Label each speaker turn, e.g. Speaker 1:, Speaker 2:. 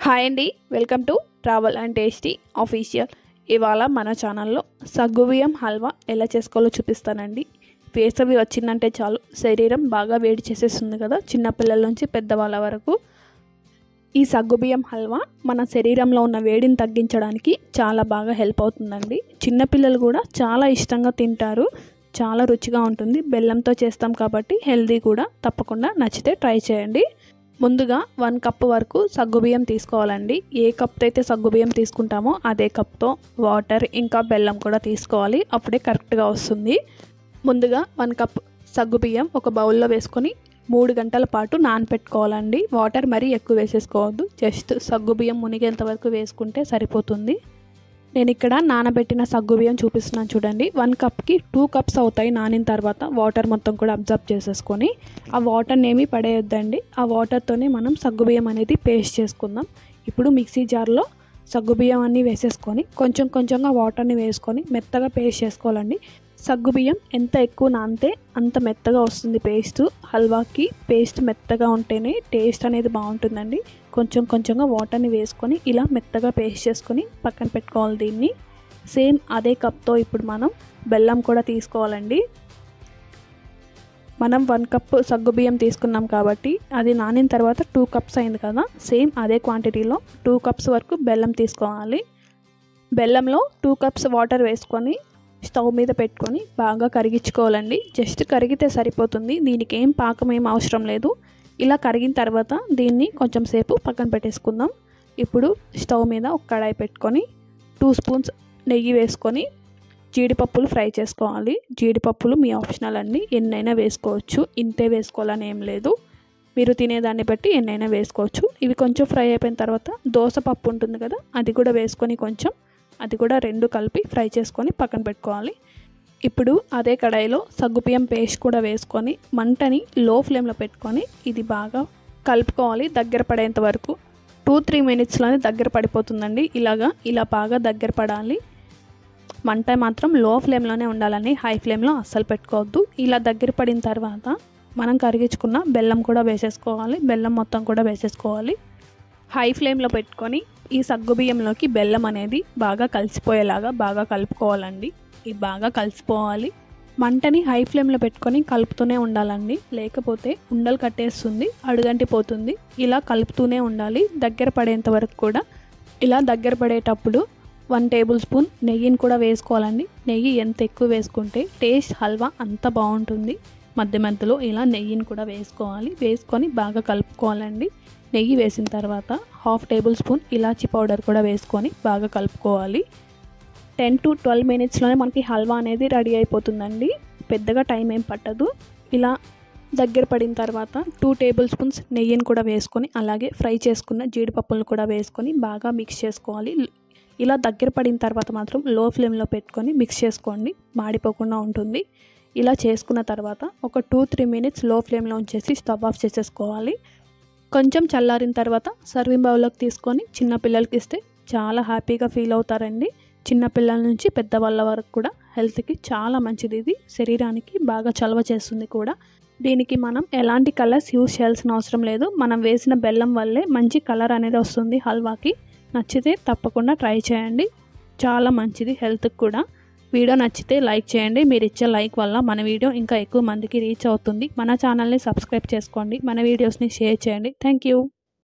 Speaker 1: hi అండి welcome to travel and tasty official ఇవాళ మన ఛానల్లో సగ్గుబియ్యం హల్వా ఎలా చేసుకోవాలో చూపిస్తానండి వేసవి వచ్చిందంటే చాలు శరీరం బాగా వేడి చేసేస్తుంది కదా చిన్నపిల్లల నుంచి పెద్దవాళ్ళ వరకు ఈ సగ్గుబియ్యం హల్వా మన శరీరంలో ఉన్న వేడిని తగ్గించడానికి చాలా బాగా హెల్ప్ అవుతుందండి చిన్నపిల్లలు కూడా చాలా ఇష్టంగా తింటారు చాలా రుచిగా ఉంటుంది బెల్లంతో చేస్తాం కాబట్టి హెల్దీ కూడా తప్పకుండా నచ్చితే ట్రై చేయండి ముందుగా వన్ కప్ వరకు సగ్గుబియ్యం తీసుకోవాలండి ఏ కప్తో అయితే సగ్గుబియ్యం తీసుకుంటామో అదే కప్తో వాటర్ ఇంకా బెల్లం కూడా తీసుకోవాలి అప్పుడే కరెక్ట్గా వస్తుంది ముందుగా వన్ కప్ సగ్గుబియ్యం ఒక బౌల్లో వేసుకొని మూడు గంటల పాటు నానపెట్టుకోవాలండి వాటర్ మరీ ఎక్కువ వేసేసుకోవద్దు జస్ట్ సగ్గుబియ్యం మునిగేంత వరకు వేసుకుంటే సరిపోతుంది నేను ఇక్కడ నానబెట్టిన సగ్గుబియ్యం చూపిస్తున్నాను చూడండి వన్ కప్కి టూ కప్స్ అవుతాయి నానిన తర్వాత వాటర్ మొత్తం కూడా అబ్జర్వ్ చేసేసుకొని ఆ వాటర్ని ఏమీ పడేయొద్దండి ఆ వాటర్తోనే మనం సగ్గుబియ్యం అనేది పేస్ట్ చేసుకుందాం ఇప్పుడు మిక్సీ జార్లో సగ్గుబియ్యం అన్నీ వేసేసుకొని కొంచెం కొంచెంగా వాటర్ని వేసుకొని మెత్తగా పేస్ట్ చేసుకోవాలండి సగ్గుబియ్యం ఎంత ఎక్కువ నానితే అంత మెత్తగా వస్తుంది పేస్ట్ హల్వాకి పేస్ట్ మెత్తగా ఉంటేనే టేస్ట్ అనేది బాగుంటుందండి కొంచెం కొంచెంగా వాటర్ని వేసుకొని ఇలా మెత్తగా పేస్ట్ చేసుకొని పక్కన పెట్టుకోవాలి దీన్ని సేమ్ అదే కప్తో ఇప్పుడు మనం బెల్లం కూడా తీసుకోవాలండి మనం వన్ కప్ సగ్గుబియ్యం తీసుకున్నాం కాబట్టి అది నానిన తర్వాత టూ కప్స్ అయింది కదా సేమ్ అదే క్వాంటిటీలో టూ కప్స్ వరకు బెల్లం తీసుకోవాలి బెల్లంలో టూ కప్స్ వాటర్ వేసుకొని స్టవ్ మీద పెట్టుకొని బాగా కరిగించుకోవాలండి జస్ట్ కరిగితే సరిపోతుంది దీనికి ఏం పాకం ఏం అవసరం లేదు ఇలా కరిగిన తర్వాత దీన్ని కొంచెం సేపు పక్కన పెట్టేసుకుందాం ఇప్పుడు స్టవ్ మీద ఒక కడాయి పెట్టుకొని టూ స్పూన్స్ నెయ్యి వేసుకొని జీడిపప్పులు ఫ్రై చేసుకోవాలి జీడిపప్పులు మీ ఆప్షనల్ అండి ఎన్నైనా వేసుకోవచ్చు ఇంతే వేసుకోవాలని ఏం లేదు మీరు తినేదాన్ని బట్టి ఎన్నైనా వేసుకోవచ్చు ఇవి కొంచెం ఫ్రై అయిపోయిన తర్వాత దోశ పప్పు ఉంటుంది కదా అది కూడా వేసుకొని కొంచెం అది కూడా రెండు కలిపి ఫ్రై చేసుకొని పక్కన పెట్టుకోవాలి ఇప్పుడు అదే కడాయిలో సగ్గుబియ్యం పేస్ట్ కూడా వేసుకొని మంటని లో ఫ్లేమ్లో పెట్టుకొని ఇది బాగా కలుపుకోవాలి దగ్గర పడేంత వరకు టూ త్రీ మినిట్స్లోనే దగ్గర పడిపోతుందండి ఇలాగా ఇలా బాగా దగ్గర పడాలి మంట మాత్రం లో ఫ్లేమ్లోనే ఉండాలని హై ఫ్లేమ్లో అస్సలు పెట్టుకోవద్దు ఇలా దగ్గర పడిన తర్వాత మనం కరిగించుకున్న బెల్లం కూడా వేసేసుకోవాలి బెల్లం మొత్తం కూడా వేసేసుకోవాలి హై ఫ్లేమ్లో పెట్టుకొని ఈ సగ్గుబియ్యంలోకి బెల్లం అనేది బాగా కలిసిపోయేలాగా బాగా కలుపుకోవాలండి ఇది బాగా కలిసిపోవాలి మంటని హై ఫ్లేమ్లో పెట్టుకొని కలుపుతూనే ఉండాలండి లేకపోతే ఉండలు కట్టేస్తుంది అడుగంటి పోతుంది ఇలా కలుపుతూనే ఉండాలి దగ్గర పడేంత వరకు కూడా ఇలా దగ్గర పడేటప్పుడు వన్ టేబుల్ స్పూన్ నెయ్యిని కూడా వేసుకోవాలండి నెయ్యి ఎంత ఎక్కువ వేసుకుంటే టేస్ట్ హల్వా అంత బాగుంటుంది మధ్య మధ్యలో ఇలా నెయ్యిని కూడా వేసుకోవాలి వేసుకొని బాగా కలుపుకోవాలండి నెయ్యి వేసిన తర్వాత హాఫ్ టేబుల్ స్పూన్ ఇలాచీ పౌడర్ కూడా వేసుకొని బాగా కలుపుకోవాలి టెన్ టు ట్వెల్వ్ మినిట్స్లోనే మనకి హల్వా అనేది రెడీ అయిపోతుందండి పెద్దగా టైం ఏం పట్టదు ఇలా దగ్గర పడిన తర్వాత టూ టేబుల్ స్పూన్స్ నెయ్యిని కూడా వేసుకొని అలాగే ఫ్రై చేసుకున్న జీడిపప్పులను కూడా వేసుకొని బాగా మిక్స్ చేసుకోవాలి ఇలా దగ్గర పడిన తర్వాత మాత్రం లో ఫ్లేమ్లో పెట్టుకొని మిక్స్ చేసుకోండి మాడిపోకుండా ఉంటుంది ఇలా చేసుకున్న తర్వాత ఒక టూ త్రీ మినిట్స్ లో ఫ్లేమ్లో ఉంచేసి స్టవ్ ఆఫ్ చేసేసుకోవాలి కొంచెం చల్లారిన తర్వాత సర్వింగ్ బౌల్లోకి తీసుకొని చిన్న పిల్లలకి ఇస్తే చాలా హ్యాపీగా ఫీల్ అవుతారండి చిన్నపిల్లల నుంచి పెద్దవాళ్ళ వరకు కూడా హెల్త్కి చాలా మంచిది ఇది శరీరానికి బాగా చలవ చేస్తుంది కూడా దీనికి మనం ఎలాంటి కలర్స్ యూస్ చేయాల్సిన అవసరం లేదు మనం వేసిన బెల్లం వల్లే మంచి కలర్ అనేది వస్తుంది హల్వాకి నచ్చితే తప్పకుండా ట్రై చేయండి చాలా మంచిది హెల్త్కి కూడా వీడియో నచ్చితే లైక్ చేయండి మీరు ఇచ్చే లైక్ వల్ల మన వీడియో ఇంకా ఎక్కువ మందికి రీచ్ అవుతుంది మన ఛానల్ని సబ్స్క్రైబ్ చేసుకోండి మన వీడియోస్ని షేర్ చేయండి థ్యాంక్ యూ